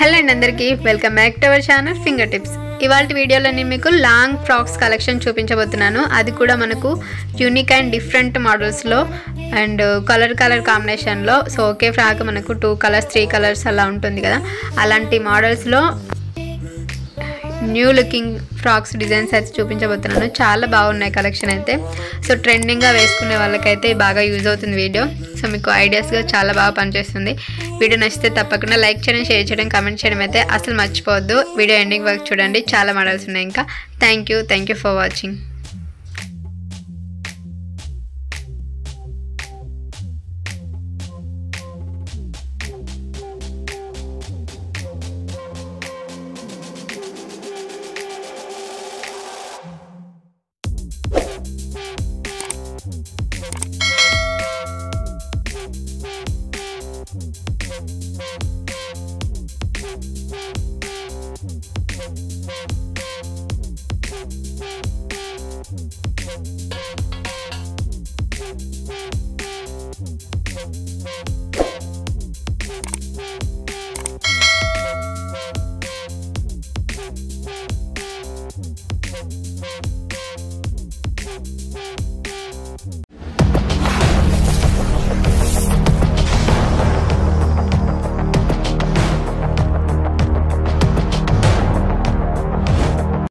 hello అండి అందరికీ welcome back to our channel finger tips ఇవాళ వీడియోలో నేను మీకు లాంగ్ ఫ్రాక్స్ కలెక్షన్ చూపించబోతున్నాను అది కూడా మనకు యూనిక్ అండ్ డిఫరెంట్ మోడల్స్లో అండ్ కలర్ కలర్ కాంబినేషన్లో సో ఒకే ఫ్రాక్ మనకు టూ కలర్స్ త్రీ కలర్స్ అలా ఉంటుంది కదా అలాంటి మోడల్స్లో న్యూ లుకింగ్ ఫ్రాక్స్ డిజైన్స్ అయితే చూపించబోతున్నాను చాలా బాగున్నాయి కలెక్షన్ అయితే సో ట్రెండింగ్గా వేసుకునే వాళ్ళకైతే బాగా యూజ్ అవుతుంది వీడియో సో మీకు ఐడియాస్గా చాలా బాగా పనిచేస్తుంది వీడియో నచ్చితే తప్పకుండా లైక్ చేయడం షేర్ చేయడం కామెంట్ చేయడం అయితే అసలు మర్చిపోవద్దు వీడియో ఎండింగ్ వరకు చూడండి చాలా మోడల్స్ ఉన్నాయి ఇంకా thank you thank you for watching